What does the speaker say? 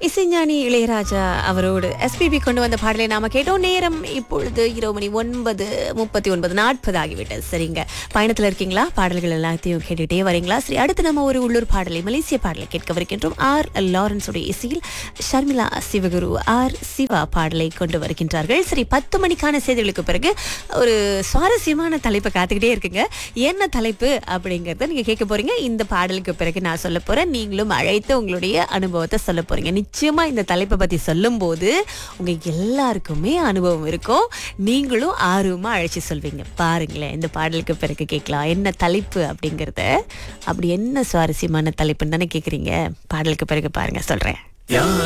இசைஞானி இளையராஜா அவரோடு எஸ்பிபி கொண்டு வந்த பாடலை நாம கேட்டோம் நேரம் இப்பொழுது இரவு மணி ஒன்பது முப்பத்தி ஒன்பது நாற்பது ஆகிவிட்டது சரிங்க பயணத்துல இருக்கீங்களா பாடல்கள் எல்லாத்தையும் கேட்டுட்டே வரீங்களா சரி அடுத்து நம்ம ஒரு உள்ளூர் பாடலை மலேசிய பாடலை கேட்கவிருக்கின்றோம் ஆர் லாரன்ஸுடைய இசையில் ஷர்மிளா சிவகுரு ஆர் சிவா பாடலை கொண்டு வருகின்றார்கள் சரி பத்து மணிக்கான செய்திகளுக்கு பிறகு ஒரு சுவாரஸ்யமான தலைப்பை காத்துக்கிட்டே இருக்குங்க என்ன தலைப்பு அப்படிங்கறத நீங்க கேட்க போறீங்க இந்த பாடலுக்கு பிறகு நான் சொல்ல போறேன் நீங்களும் அழைத்து உங்களுடைய அனுபவத்தை சொல்ல போறீங்க நிச்சயமா இந்த தலைப்பை பத்தி சொல்லும்போது உங்க எல்லாருக்குமே அனுபவம் இருக்கும் நீங்களும் ஆர்வமா அழைச்சி சொல்வீங்க பாருங்களேன் இந்த பாடலுக்கு பிறகு கேட்கலாம் என்ன தலைப்பு அப்படிங்கறத அப்படி என்ன சுவாரஸ்யமான தலைப்புன்னு தானே கேக்குறீங்க பாடலுக்கு பிறகு பாருங்க சொல்றேன் யார்